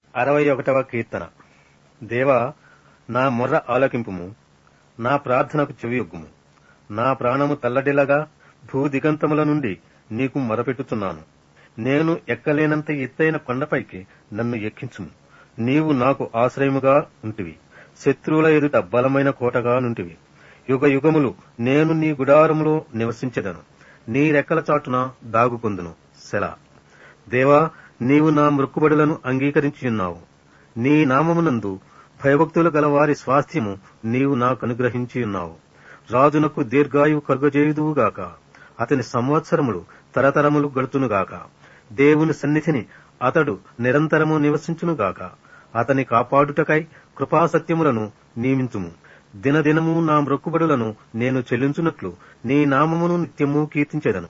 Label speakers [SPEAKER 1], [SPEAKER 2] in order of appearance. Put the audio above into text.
[SPEAKER 1] అరవై ఒకటవ కీర్తన దేవా నా మొర్ర ఆలకింపుము నా ప్రార్థనకు చెవియొగ్గుము నా ప్రాణము తల్లడిల్లగా భూదిగంతముల నుండి నీకు మొరపెట్టుచున్నాను నేను ఎక్కలేనంత ఎత్తైన కొండపైకి నన్ను ఎక్కించుము నీవు నాకు ఆశ్రయముగా ఉంటివి శత్రువుల ఎదుట బలమైన కోటగా నుంటివి యుగ యుగములు నేను నీ గుడారములో నివసించెదను నీ రెక్కల చాటున దాగుకొందును సెలా దేవా నీవు నా మృక్కుబడులను అంగీకరించియున్నావు నీ నామమునందు భయభక్తులు గల వారి స్వాస్థ్యము నీవు నాకు అనుగ్రహించి ఉన్నావు రాజునకు దీర్ఘాయువు కలుగజేయుదువుగాక అతని సంవత్సరములు తరతరములు గడుతునుగాక దేవుని సన్నిధిని అతడు నిరంతరము నివసించునుగాక అతని కాపాడుటకై కృపాసత్యములను నియమించుము దినదినము నా మృక్కుబడులను నేను చెల్లించున్నట్లు నీ నామమును నిత్యము కీర్తించెదను